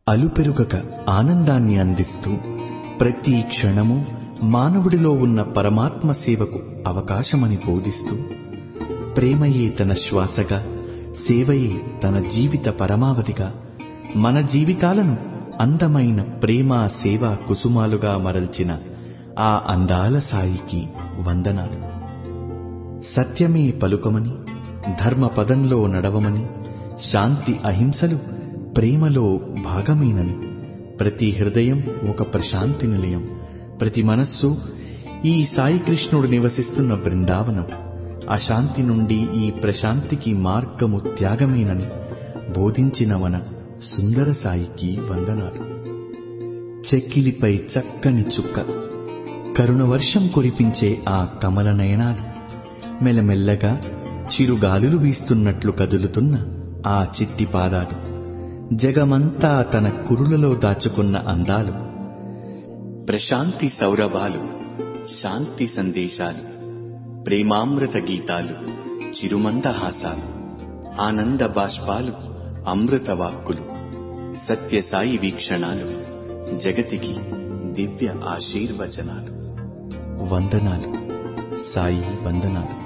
అలుపెరుగక ఆనందాన్ని అందిస్తూ ప్రతి క్షణము మానవుడిలో ఉన్న పరమాత్మ సేవకు అవకాశమని బోధిస్తూ ప్రేమయే తన శ్వాసగా సేవయే తన జీవిత పరమావధిగా మన జీవితాలను అందమైన ప్రేమ సేవా కుసుమాలుగా మరల్చిన ఆ అందాల సాయికి వందనాలు సత్యమే పలుకమని ధర్మ పదంలో నడవమని శాంతి అహింసలు ప్రేమలో భాగమేనని ప్రతి హృదయం ఒక ప్రశాంతి నిలయం ప్రతి మనస్సు ఈ సాయి కృష్ణుడు నివసిస్తున్న బృందావనం అశాంతి నుండి ఈ ప్రశాంతికి మార్గము త్యాగమేనని బోధించిన మన సుందర సాయికి వందనాలు చెక్కిలిపై చక్కని చుక్క కరుణ వర్షం కురిపించే ఆ కమల నయనాలు మెల్లమెల్లగా చిరుగాలులు వీస్తున్నట్లు కదులుతున్న ఆ చిట్టి పాదాలు జగమంతా తన కురులలో దాచుకున్న అందాలు ప్రశాంతి సౌరభాలు శాంతి సందేశాలు ప్రేమామృత గీతాలు చిరుమందహాసాలు ఆనంద బాష్పాలు అమృత వాక్కులు సత్యసాయి వీక్షణాలు జగతికి దివ్య ఆశీర్వచనాలు వందనాలు సాయి వందనాలు